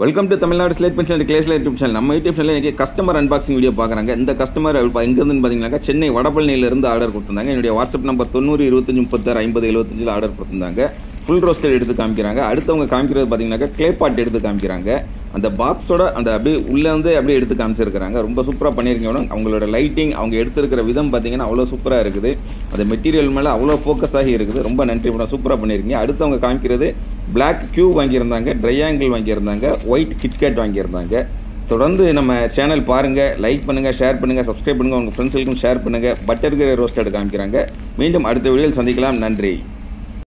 welcome to Tamil Nadu slate pension கிளேஸ்ல YouTube channel நம்ம YouTube channel இன்றைக்கி customer unboxing video பார்க்குறாங்க இந்த கஸ்டமர் எங்கேருந்து பார்த்தீங்கன்னாக்கா சென்னை வடபழனியிலிருந்து ஆர்டர் கொடுத்துருந்தாங்க என்னுடைய வாட்ஸ்அப் நம்பர் தொண்ணூறு இருபத்தஞ்சி முப்பத்தாறு ஐம்பது எழுபத்தஞ்சில் ஆர்டர் கொடுத்துருந்தாங்க ஃபுல் ரோஸ்டட் எடுத்து காமிக்கிறாங்க அடுத்தவங்க காமிக்கிறது பார்த்தீங்கன்னாக்கா க்ளே பாட் எடுத்து காமிக்கிறாங்க அந்த பாக்ஸோட அந்த அப்படியே உள்ளே வந்து அப்படியே எடுத்து காமிச்சிருக்கிறாங்க ரொம்ப சூப்பராக பண்ணியிருக்கணும் அவங்களோட லைட்டிங் அவங்க எடுத்திருக்கிற விதம் பார்த்தீங்கன்னா அவ்வளோ சூப்பராக இருக்குது அந்த மெட்டீரியல் மேலே அவ்வளோ ஃபோக்கஸ் ஆகி இருக்குது ரொம்ப நன்றி மேடம் சூப்பராக பண்ணியிருக்கீங்க அடுத்தவங்க காமிக்கிறது பிளாக் கியூப் வாங்கியிருந்தாங்க ட்ரையாங்கிள் வாங்கியிருந்தாங்க ஒயிட் கிட்கேட் வாங்கியிருந்தாங்க தொடர்ந்து நம்ம சேனல் பாருங்கள் லைக் பண்ணுங்கள் ஷேர் பண்ணுங்கள் சப்ஸ்கிரைப் பண்ணுங்கள் உங்கள் ஃப்ரெண்ட்ஸுக்கும் ஷேர் பண்ணுங்கள் பட்டர் கிரே ரோஸ்டட் காமிக்கிறாங்க மீண்டும் அடுத்த வீடியோவில் சந்திக்கலாம் நன்றி